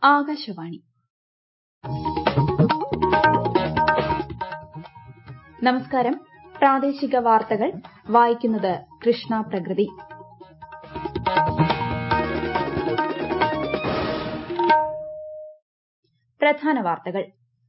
ആകാശവാണി നമസ്കാരം പ്രാദേശിക വാർത്തകൾ വായിക്കുന്നത് കൃഷ്ണ പ്രകൃതി പ്രധാന വാർത്തകൾ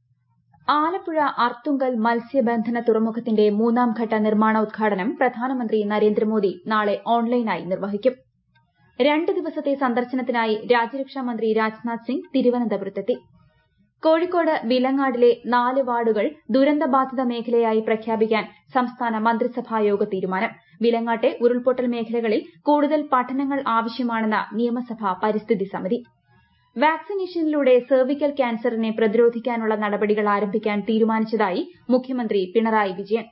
ആലപ്പുഴ അർത്തുങ്കൽ മത്സ്യബന്ധന തുറമുഖത്തിന്റെ മൂന്നാം ഘട്ട നിർമ്മാണോദ്ഘാടനം പ്രധാനമന്ത്രി നരേന്ദ്രമോദി നാളെ ഓൺലൈനായി നിർവഹിക്കും രണ്ട് ദിവസത്തെ സന്ദർശനത്തിനായി രാജ്യരക്ഷാമന്ത്രി രാജ്നാഥ് സിംഗ് തിരുവനന്തപുരത്തെത്തി കോഴിക്കോട് വിലങ്ങാടിലെ നാല് വാർഡുകൾ ദുരന്തബാധിത മേഖലയായി പ്രഖ്യാപിക്കാൻ സംസ്ഥാന മന്ത്രിസഭായോഗ തീരുമാനം വിലങ്ങാട്ടെ ഉരുൾപൊട്ടൽ മേഖലകളിൽ കൂടുതൽ പഠനങ്ങൾ ആവശ്യമാണെന്ന് നിയമസഭാ പരിസ്ഥിതി സമിതി വാക്സിനേഷനിലൂടെ സെർവിക്കൽ ക്യാൻസറിനെ പ്രതിരോധിക്കാനുള്ള നടപടികൾ ആരംഭിക്കാൻ തീരുമാനിച്ചതായി മുഖ്യമന്ത്രി പിണറായി വിജയൻ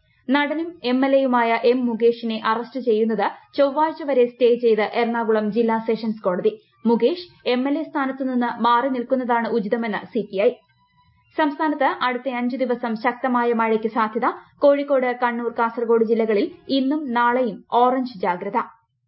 നടനും എംഎൽഎയുമായ എം മുകേഷിനെ അറസ്റ്റ് ചെയ്യുന്നത് ചൊവ്വാഴ്ച വരെ സ്റ്റേ ചെയ്ത് എറണാകുളം ജില്ലാ സെഷൻസ് കോടതി മുകേഷ് എംഎൽഎ സ്ഥാനത്ത് നിന്ന് മാറി നിൽക്കുന്നതാണ് ഉചിതമെന്ന് സിപിഐ സംസ്ഥാനത്ത് അടുത്ത അഞ്ച് ദിവസം ശക്തമായ മഴയ്ക്ക് സാധ്യത കോഴിക്കോട് കണ്ണൂർ കാസർഗോഡ് ജില്ലകളിൽ ഇന്നും നാളെയും ഓറഞ്ച് ജാഗ്രത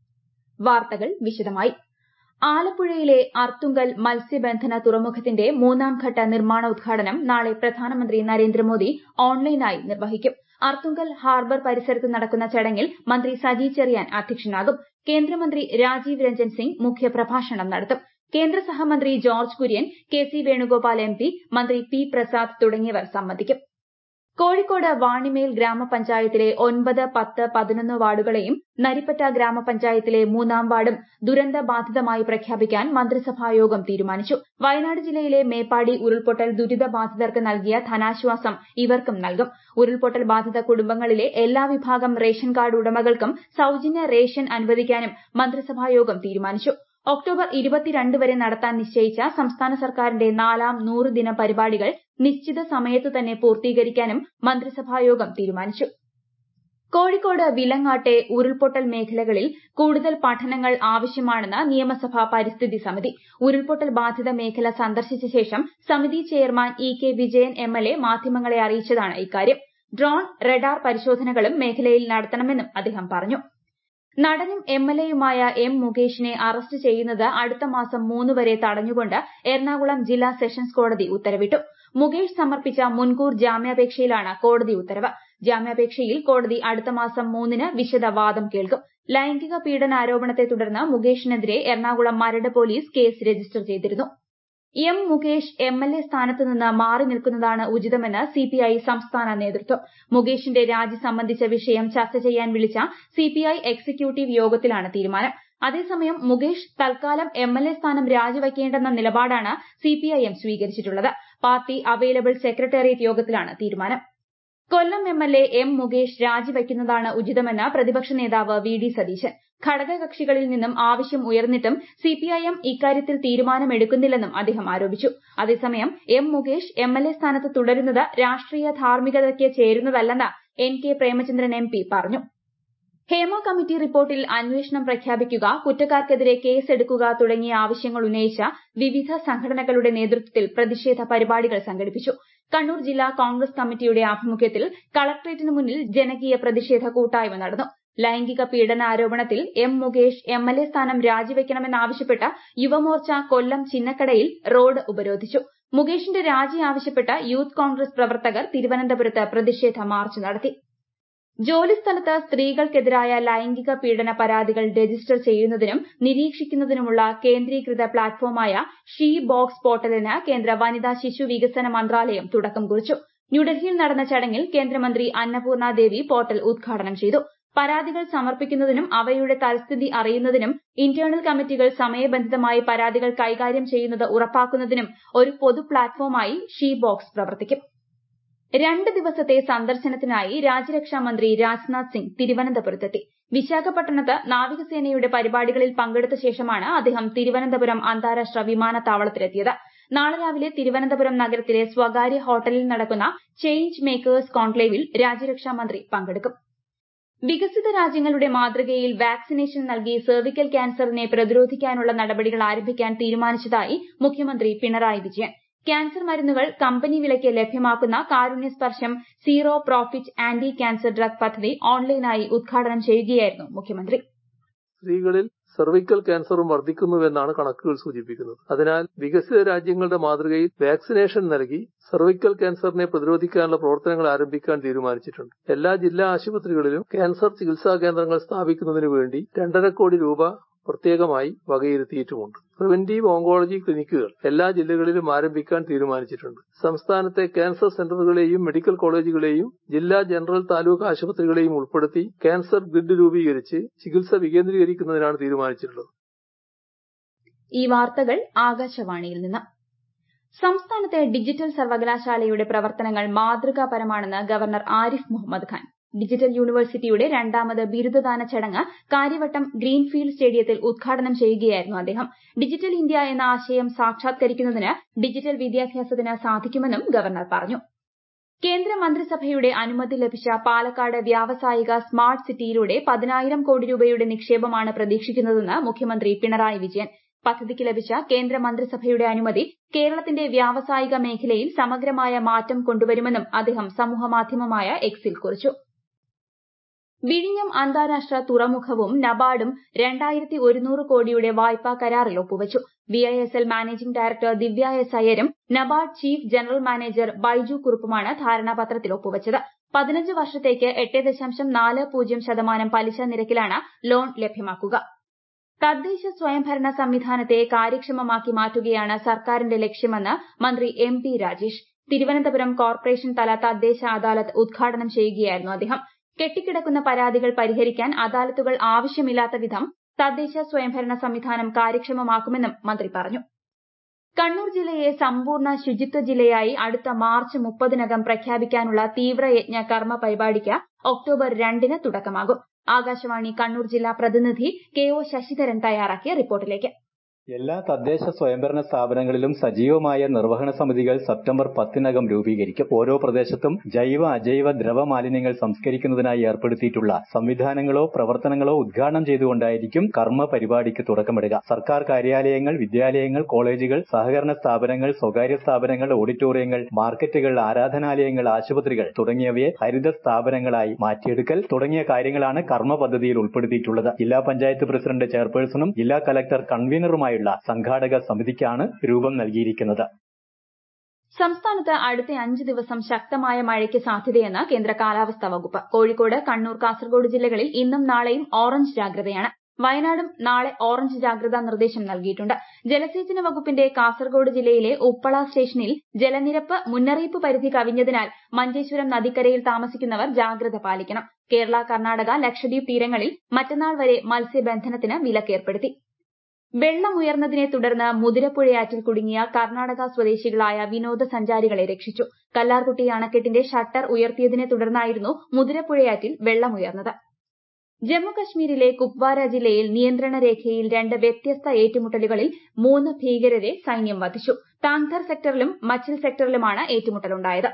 വാർത്തകൾ വിശദമായി ആലപ്പുഴയിലെ അർത്തുങ്കൽ മത്സ്യബന്ധന തുറമുഖത്തിന്റെ മൂന്നാം ഘട്ട നിർമ്മാണോദ്ഘാടനം നാളെ പ്രധാനമന്ത്രി നരേന്ദ്രമോദി ഓൺലൈനായി നിർവഹിക്കും അർത്തുങ്കൽ ഹാർബർ പരിസരത്ത് നടക്കുന്ന ചടങ്ങിൽ മന്ത്രി സജി ചെറിയാൻ അധ്യക്ഷനാകും കേന്ദ്രമന്ത്രി രാജീവ് രഞ്ജൻ സിംഗ് മുഖ്യപ്രഭാഷണം നടത്തും കേന്ദ്ര സഹമന്ത്രി George Kurian K C Venugopal M P മന്ത്രി പി പ്രസാദ് തുടങ്ങിയവർ സംബന്ധിക്കും കോഴിക്കോട് വാണിമേൽ ഗ്രാമപഞ്ചായത്തിലെ ഒൻപത് പത്ത് പതിനൊന്ന് വാർഡുകളെയും നരിപ്പറ്റ ഗ്രാമപഞ്ചായത്തിലെ മൂന്നാം വാർഡും ദുരന്തബാധിതമായി പ്രഖ്യാപിക്കാൻ മന്ത്രിസഭായോഗം തീരുമാനിച്ചു വയനാട് ജില്ലയിലെ മേപ്പാടി ഉരുൾപൊട്ടൽ ദുരിതബാധിതർക്ക് നൽകിയ ധനാശ്വാസം ഇവർക്കും നൽകും ഉരുൾപൊട്ടൽ ബാധിത കുടുംബങ്ങളിലെ എല്ലാ വിഭാഗം റേഷൻ കാർഡ് ഉടമകൾക്കും സൌജന്യ റേഷൻ അനുവദിക്കാനും മന്ത്രിസഭായോഗം തീരുമാനിച്ചു ഒക്ടോബർ ഇരുപത്തിരണ്ട് വരെ നടത്താൻ നിശ്ചയിച്ച സംസ്ഥാന സർക്കാരിന്റെ നാലാം നൂറ് ദിന പരിപാടികൾ നിശ്ചിത സമയത്ത് തന്നെ പൂർത്തീകരിക്കാനും മന്ത്രിസഭായോഗം തീരുമാനിച്ചു കോഴിക്കോട് വിലങ്ങാട്ടെ ഉരുൾപൊട്ടൽ മേഖലകളിൽ കൂടുതൽ പഠനങ്ങൾ ആവശ്യമാണെന്ന് നിയമസഭാ പരിസ്ഥിതി സമിതി ഉരുൾപൊട്ടൽ ബാധിത മേഖല സന്ദർശിച്ച ശേഷം സമിതി chairman E K Vijayan MLA മാധ്യമങ്ങളെ അറിയിച്ചതാണ് ഇക്കാര്യം ഡ്രോൺ റഡാർ പരിശോധനകളും മേഖലയിൽ നടത്തണമെന്നും അദ്ദേഹം പറഞ്ഞു നടനും എംഎൽഎയുമായ എം മുകേഷിനെ അറസ്റ്റ് ചെയ്യുന്നത് അടുത്ത മാസം മൂന്ന് വരെ തടഞ്ഞുകൊണ്ട് എറണാകുളം ജില്ലാ സെഷൻസ് കോടതി ഉത്തരവിട്ടു മുകേഷ് സമർപ്പിച്ച മുൻകൂർ ജാമ്യാപേക്ഷയിലാണ് കോടതി ഉത്തരവ് ജാമ്യാപേക്ഷയിൽ കോടതി അടുത്ത മാസം മൂന്നിന് വിശദ വാദം കേൾക്കും ലൈംഗിക പീഡനാരോപണത്തെ തുടർന്ന് മുകേഷിനെതിരെ Ernakulam Maradu police case register ചെയ്തിരുന്നു എം മുകേഷ് എംഎൽഎ സ്ഥാനത്ത് നിന്ന് മാറി നിൽക്കുന്നതാണ് ഉചിതമെന്ന് സിപിഐ സംസ്ഥാന നേതൃത്വം മുകേഷിന്റെ രാജി സംബന്ധിച്ച വിഷയം ചർച്ച ചെയ്യാൻ വിളിച്ച സിപിഐ എക്സിക്യൂട്ടീവ് യോഗത്തിലാണ് തീരുമാനം അതേസമയം മുകേഷ് തൽക്കാലം എംഎൽഎ സ്ഥാനം രാജിവയ്ക്കേണ്ടെന്ന നിലപാടാണ് സിപിഐഎം സ്വീകരിച്ചിട്ടുള്ളത് പാർട്ടി അവൈലബിൾ സെക്രട്ടേറിയറ്റ് യോഗത്തിലാണ് തീരുമാനം കൊല്ലം എംഎൽഎ എം മുകേഷ് രാജിവയ്ക്കുന്നതാണ് ഉചിതമെന്ന് പ്രതിപക്ഷ നേതാവ് വി ഡി സതീശൻ ഘടകകക്ഷികളിൽ നിന്നും ആവശ്യം ഉയർന്നിട്ടും സിപിഐഎം ഇക്കാര്യത്തിൽ തീരുമാനമെടുക്കുന്നില്ലെന്നും അദ്ദേഹം ആരോപിച്ചു അതേസമയം എം മുകേഷ് എംഎൽഎ സ്ഥാനത്ത് തുടരുന്നത് രാഷ്ട്രീയ ധാർമ്മികതയ്ക്ക് ചേരുന്നതല്ലെന്ന് N K Premachandran M P പറഞ്ഞു ഹേമ കമ്മിറ്റി റിപ്പോർട്ടിൽ അന്വേഷണം പ്രഖ്യാപിക്കുക കുറ്റക്കാർക്കെതിരെ കേസെടുക്കുക തുടങ്ങിയ ആവശ്യങ്ങൾ ഉന്നയിച്ച വിവിധ സംഘടനകളുടെ നേതൃത്വത്തിൽ പ്രതിഷേധ പരിപാടികൾ സംഘടിപ്പിച്ചു കണ്ണൂർ ജില്ലാ കോൺഗ്രസ് കമ്മിറ്റിയുടെ ആഭിമുഖ്യത്തിൽ കളക്ട്രേറ്റിന് മുന്നിൽ ജനകീയ പ്രതിഷേധ കൂട്ടായ്മ നടന്നു ലൈംഗിക പീഡന ആരോപണത്തിൽ എം മുകേഷ് എംഎൽഎ സ്ഥാനം രാജിവെക്കണമെന്നാവശ്യപ്പെട്ട് യുവമോർച്ച കൊല്ലം ചിന്നക്കടയിൽ റോഡ് ഉപരോധിച്ചു മുകേഷിന്റെ രാജി ആവശ്യപ്പെട്ട് യൂത്ത് കോൺഗ്രസ് പ്രവർത്തകർ തിരുവനന്തപുരത്ത് പ്രതിഷേധ മാർച്ച് നടത്തി ജോലിസ്ഥലത്ത് സ്ത്രീകൾക്കെതിരായ ലൈംഗിക പീഡന പരാതികൾ രജിസ്റ്റർ ചെയ്യുന്നതിനും നിരീക്ഷിക്കുന്നതിനുമുള്ള കേന്ദ്രീകൃത പ്ലാറ്റ്ഫോമായ ഷീ ബോക്സ് പോർട്ടലിന് കേന്ദ്ര വനിതാ ശിശു വികസന മന്ത്രാലയം തുടക്കം കുറിച്ചു ന്യൂഡൽഹിയിൽ നടന്ന ചടങ്ങിൽ കേന്ദ്രമന്ത്രി അന്നപൂർണ ദേവി പോർട്ടൽ ഉദ്ഘാടനം ചെയ്തു പരാതികൾ സമർപ്പിക്കുന്നതിനും അവയുടെ തൽസ്ഥിതി അറിയുന്നതിനും ഇന്റേണൽ കമ്മിറ്റികൾ സമയബന്ധിതമായി പരാതികൾ കൈകാര്യം ചെയ്യുന്നത് ഉറപ്പാക്കുന്നതിനും ഒരു പൊതു പ്ലാറ്റ്ഫോമായി ഷീ ബോക്സ് പ്രവർത്തിക്കും രണ്ട് ദിവസത്തെ സന്ദർശനത്തിനായി രാജ്യരക്ഷാമന്ത്രി രാജ്നാഥ് സിംഗ് തിരുവനന്തപുരത്തെത്തി വിശാഖപട്ടണത്ത് നാവികസേനയുടെ പരിപാടികളിൽ പങ്കെടുത്ത ശേഷമാണ് അദ്ദേഹം തിരുവനന്തപുരം അന്താരാഷ്ട്ര വിമാനത്താവളത്തിലെത്തിയത് നാളെ രാവിലെ തിരുവനന്തപുരം നഗരത്തിലെ സ്വകാര്യ ഹോട്ടലിൽ നടക്കുന്ന ചേഞ്ച് മേക്കേഴ്സ് കോൺക്ലേവിൽ രാജ്യരക്ഷാമന്ത്രി പങ്കെടുക്കും വികസിത രാജ്യങ്ങളുടെ മാതൃകയിൽ വാക്സിനേഷൻ നൽകി സെർവിക്കൽ ക്യാൻസറിനെ പ്രതിരോധിക്കാനുള്ള നടപടികൾ ആരംഭിക്കാൻ തീരുമാനിച്ചതായി മുഖ്യമന്ത്രി പിണറായി വിജയൻ ക്യാൻസർ മരുന്നുകൾ കമ്പനി വിലയ്ക്ക് ലഭ്യമാക്കുന്ന കാരുണ്യസ്പർശം zero profit anti cancer drug പദ്ധതി ഓൺലൈനായി ഉദ്ഘാടനം ചെയ്യുകയായിരുന്നു മുഖ്യമന്ത്രി സ്ത്രീകളിൽ സെർവിക്കൽ ക്യാൻസറും വർദ്ധിക്കുന്നുവെന്നാണ് കണക്കുകൾ സൂചിപ്പിക്കുന്നത് അതിനാൽ വികസിത രാജ്യങ്ങളുടെ മാതൃകയിൽ വാക്സിനേഷൻ നൽകി സെർവിക്കൽ ക്യാൻസറിനെ പ്രതിരോധിക്കാനുള്ള പ്രവർത്തനങ്ങൾ ആരംഭിക്കാൻ തീരുമാനിച്ചിട്ടുണ്ട് എല്ലാ ജില്ലാ ആശുപത്രികളിലും ക്യാൻസർ ചികിത്സാ കേന്ദ്രങ്ങൾ സ്ഥാപിക്കുന്നതിനു വേണ്ടി രണ്ടര കോടി രൂപ പ്രത്യേകമായി വകയിരുത്തിയിട്ടുമുണ്ട് പ്രിവന്റീവ് ഓങ്കോളജി ക്ലിനിക്കുകൾ എല്ലാ ജില്ലകളിലും ആരംഭിക്കാൻ തീരുമാനിച്ചിട്ടുണ്ട് സംസ്ഥാനത്തെ ക്യാൻസർ സെന്ററുകളെയും മെഡിക്കൽ കോളേജുകളെയും ജില്ലാ ജനറൽ താലൂക്ക് ആശുപത്രികളെയും ഉൾപ്പെടുത്തി ക്യാൻസർ ഗ്രിഡ് രൂപീകരിച്ച് ചികിത്സ വികേന്ദ്രീകരിക്കുന്നതിനാണ് തീരുമാനിച്ചിട്ടുള്ളത് ഈ വാർത്തകൾ ആകാശവാണിയിൽ നിന്ന് സംസ്ഥാനത്തെ ഡിജിറ്റൽ സർവകലാശാലയുടെ പ്രവർത്തനങ്ങൾ മാതൃകാപരമാണെന്ന് ഗവർണർ ആരിഫ് മുഹമ്മദ് ഖാൻ ഡിജിറ്റൽ യൂണിവേഴ്സിറ്റിയുടെ രണ്ടാമത് ബിരുദദാന ചടങ്ങ് കാര്യവട്ടം ഗ്രീൻഫീൽഡ് സ്റ്റേഡിയത്തിൽ ഉദ്ഘാടനം ചെയ്യുകയായിരുന്നു അദ്ദേഹം ഡിജിറ്റൽ ഇന്ത്യ എന്ന ആശയം സാക്ഷാത്കരിക്കുന്നതിന് ഡിജിറ്റൽ വിദ്യാഭ്യാസത്തിന് സാധിക്കുമെന്നും ഗവർണർ പറഞ്ഞു കേന്ദ്ര മന്ത്രിസഭയുടെ അനുമതി ലഭിച്ച പാലക്കാട് വ്യാവസായിക സ്മാർട്ട് സിറ്റിയിലൂടെ പതിനായിരം കോടി രൂപയുടെ നിക്ഷേപമാണ് പ്രതീക്ഷിക്കുന്നതെന്ന് മുഖ്യമന്ത്രി പിണറായി വിജയൻ പദ്ധതിക്ക് ലഭിച്ച കേന്ദ്ര മന്ത്രിസഭയുടെ അനുമതി കേരളത്തിന്റെ വ്യാവസായിക മേഖലയിൽ സമഗ്രമായ മാറ്റം കൊണ്ടുവരുമെന്നും അദ്ദേഹം സമൂഹമാധ്യമമായ എക്സിൽ കുറിച്ചു വിഴിഞ്ഞം അന്താരാഷ്ട്ര തുറമുഖവും നബാർഡും രണ്ടായിരത്തി ഒരുന്നൂറ് കോടിയുടെ വായ്പാ കരാറിൽ ഒപ്പുവച്ചു VISL managing director Divya S അയ്യരും NABARD chief general manager Baiju കുറുപ്പുമാണ് ധാരണാപത്രത്തിൽ ഒപ്പുവച്ചത് പതിനഞ്ച് വർഷത്തേക്ക് എട്ട് ദശാംശം നാല് പൂജ്യം ശതമാനം പലിശ നിരക്കിലാണ് ലോൺ ലഭ്യമാക്കുക തദ്ദേശ സ്വയംഭരണ സംവിധാനത്തെ കാര്യക്ഷമമാക്കി മാറ്റുകയാണ് സർക്കാരിന്റെ ലക്ഷ്യമെന്ന് മന്ത്രി M P Rajesh Thiruvananthapuram corporation തല തദ്ദേശ അദാലത്ത് ഉദ്ഘാടനം ചെയ്യുകയായിരുന്നു അദ്ദേഹം കെട്ടിക്കിടക്കുന്ന പരാതികൾ പരിഹരിക്കാൻ അദാലത്തുകൾ ആവശ്യമില്ലാത്ത വിധം തദ്ദേശ സ്വയംഭരണ സംവിധാനം കാര്യക്ഷമമാക്കുമെന്നും മന്ത്രി പറഞ്ഞു കണ്ണൂർ ജില്ലയെ സമ്പൂർണ്ണ ശുചിത്വ ജില്ലയായി അടുത്ത മാർച്ച് മുപ്പതിനകം പ്രഖ്യാപിക്കാനുള്ള തീവ്രയജ്ഞ കർമ്മ പരിപാടിക്ക് ഒക്ടോബർ രണ്ടിന് തുടക്കമാകും ആകാശവാണി കണ്ണൂർ ജില്ലാ പ്രതിനിധി കെ ഒ ശശിധരൻ തയ്യാറാക്കിയ റിപ്പോർട്ടിലേക്ക് എല്ലാ തദ്ദേശ സ്വയംഭരണ സ്ഥാപനങ്ങളിലും സജീവമായ നിർവഹണ സമിതികൾ സെപ്റ്റംബർ പത്തിനകം രൂപീകരിക്കും ഓരോ പ്രദേശത്തും ജൈവ അജൈവ ദ്രവ മാലിന്യങ്ങൾ സംസ്കരിക്കുന്നതിനായി ഏർപ്പെടുത്തിയിട്ടുള്ള സംവിധാനങ്ങളോ പ്രവർത്തനങ്ങളോ ഉദ്ഘാടനം ചെയ്തുകൊണ്ടായിരിക്കും കർമ്മ പരിപാടിക്ക് തുടക്കമിടുക സർക്കാർ കാര്യാലയങ്ങൾ വിദ്യാലയങ്ങൾ കോളേജുകൾ സഹകരണ സ്ഥാപനങ്ങൾ സ്വകാര്യ സ്ഥാപനങ്ങൾ ഓഡിറ്റോറിയങ്ങൾ മാർക്കറ്റുകൾ ആരാധനാലയങ്ങൾ ആശുപത്രികൾ തുടങ്ങിയവയെ ഹരിത സ്ഥാപനങ്ങളായി മാറ്റിയെടുക്കൽ തുടങ്ങിയ കാര്യങ്ങളാണ് കർമ്മ പദ്ധതിയിൽ ഉൾപ്പെടുത്തിയിട്ടുള്ളത് ജില്ലാ പഞ്ചായത്ത് പ്രസിഡന്റ് ചെയർപേഴ്സണും ജില്ലാ കലക്ടർ കൺവീനറുമായുള്ള സംഘാടക സമിതിക്കാണ് രൂപം നൽകിയിരിക്കുന്നത് സംസ്ഥാനത്ത് അടുത്ത അഞ്ച് ദിവസം ശക്തമായ മഴയ്ക്ക് സാധ്യതയെന്ന് കേന്ദ്ര കാലാവസ്ഥാ വകുപ്പ് കോഴിക്കോട് കണ്ണൂർ കാസർഗോഡ് ജില്ലകളിൽ ഇന്നും നാളെയും ഓറഞ്ച് ജാഗ്രതയാണ് വയനാടും നാളെ ഓറഞ്ച് ജാഗ്രതാ നിർദ്ദേശം നൽകിയിട്ടുണ്ട് ജലസേചന വകുപ്പിന്റെ കാസർഗോഡ് ജില്ലയിലെ ഉപ്പള സ്റ്റേഷനിൽ ജലനിരപ്പ് മുന്നറിയിപ്പ് പരിധി കവിഞ്ഞതിനാൽ മഞ്ചേശ്വരം നദിക്കരയിൽ താമസിക്കുന്നവർ ജാഗ്രത പാലിക്കണം കേരള കർണാടക ലക്ഷദ്വീപ് തീരങ്ങളിൽ മറ്റന്നാൾ വരെ മത്സ്യബന്ധനത്തിന് വിലക്കേർപ്പെടുത്തി വെള്ളമുയർന്നതിനെ തുടർന്ന് മുതിരപ്പുഴയാറ്റിൽ കുടുങ്ങിയ കർണാടക സ്വദേശികളായ വിനോദസഞ്ചാരികളെ രക്ഷിച്ചു കല്ലാർകുട്ടി അണക്കെട്ടിന്റെ ഷട്ടർ ഉയർത്തിയതിനെ തുടർന്നായിരുന്നു മുതിരപ്പുഴയാറ്റിൽ വെള്ളമുയർന്നത് ജമ്മുകശ്മീരിലെ കുപ്വാര ജില്ലയിൽ നിയന്ത്രണ രേഖയിൽ രണ്ട് വ്യത്യസ്ത ഏറ്റുമുട്ടലുകളിൽ മൂന്ന് ഭീകരരെ സൈന്യം വധിച്ചു താങ്ധർ സെക്ടറിലും മച്ചിൽ സെക്ടറിലുമാണ് ഏറ്റുമുട്ടലുണ്ടായത്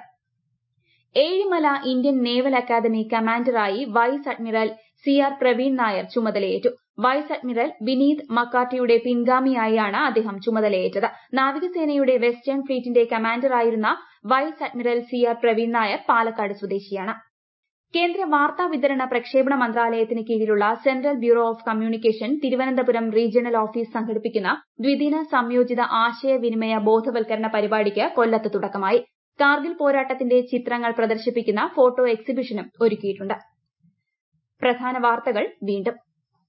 ഏഴിമല ഇന്ത്യൻ നേവൽ അക്കാദമി കമാൻഡറായി vice admiral C R Praveen Nair ചുമതലയേറ്റു വൈസ് അഡ്മിറൽ വിനീത് മക്കാട്ടിയുടെ പിൻഗാമിയായാണ് അദ്ദേഹം ചുമതലയേറ്റത് നാവികസേനയുടെ വെസ്റ്റേൺ ഫ്ലീറ്റിന്റെ കമാൻഡറായിരുന്ന vice admiral C R Praveen Nair Palakkad സ്വദേശിയാണ് കേന്ദ്ര വാർത്താ വിതരണ പ്രക്ഷേപണ മന്ത്രാലയത്തിന് കീഴിലുള്ള central bureau of communication Thiruvananthapuram regional office സംഘടിപ്പിക്കുന്ന ദ്വിദിന സംയോജിത ആശയവിനിമയ ബോധവൽക്കരണ പരിപാടിക്ക് കൊല്ലത്ത് തുടക്കമായി കാർഗിൽ പോരാട്ടത്തിന്റെ ചിത്രങ്ങൾ പ്രദർശിപ്പിക്കുന്ന ഫോട്ടോ എക്സിബിഷനും ഒരുക്കിയിട്ടുണ്ട് പ്രധാന വാർത്തകൾ വീണ്ടും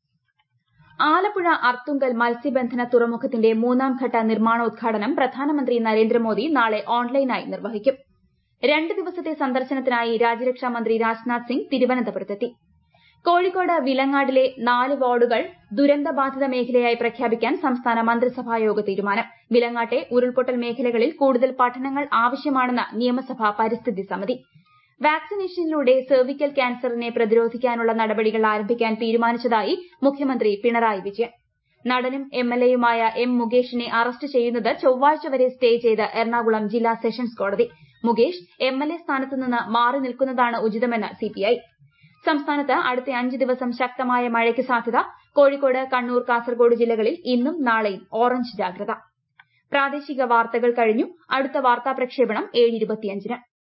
ആലപ്പുഴ അർത്തുങ്കൽ മത്സ്യബന്ധന തുറമുഖത്തിന്റെ മൂന്നാം ഘട്ട നിർമ്മാണോദ്ഘാടനം പ്രധാനമന്ത്രി നരേന്ദ്രമോദി നാളെ ഓൺലൈനായി നിർവഹിക്കും രണ്ട് ദിവസത്തെ സന്ദർശനത്തിനായി രാജ്യരക്ഷാ മന്ത്രി രാജ്നാഥ് സിംഗ് തിരുവനന്തപുരത്തെത്തി കോഴിക്കോട് വിലങ്ങാടിലെ നാല് വാർഡുകൾ ദുരന്തബാധിത മേഖലയായി പ്രഖ്യാപിക്കാൻ സംസ്ഥാന മന്ത്രിസഭാ യോഗ തീരുമാനം വിലങ്ങാട്ടെ ഉരുൾപൊട്ടൽ മേഖലകളിൽ കൂടുതൽ പഠനങ്ങൾ ആവശ്യമാണെന്ന് നിയമസഭാ പരിസ്ഥിതി സമിതി വാക്സിനേഷനിലൂടെ സെർവിക്കൽ ക്യാൻസറിനെ പ്രതിരോധിക്കാനുള്ള നടപടികൾ ആരംഭിക്കാൻ തീരുമാനിച്ചതായി മുഖ്യമന്ത്രി പിണറായി വിജയൻ നടനും എംഎൽഎയുമായ എം മുകേഷിനെ അറസ്റ്റ് ചെയ്യുന്നത് ചൊവ്വാഴ്ച വരെ സ്റ്റേ ചെയ്ത് എറണാകുളം ജില്ലാ സെഷൻസ് കോടതി മുകേഷ് എംഎൽഎ സ്ഥാനത്ത് നിന്ന് മാറി നിൽക്കുന്നതാണ് ഉചിതമെന്ന് സിപിഐ സംസ്ഥാനത്ത് അടുത്ത അഞ്ച് ദിവസം ശക്തമായ മഴയ്ക്ക് സാധ്യത കോഴിക്കോട് കണ്ണൂർ കാസർഗോഡ് ജില്ലകളിൽ ഇന്നും നാളെയും ഓറഞ്ച് ജാഗ്രത പ്രാദേശിക വാർത്തകൾ കഴിഞ്ഞു അടുത്ത വാർത്താ പ്രക്ഷേപണം ഏഴ്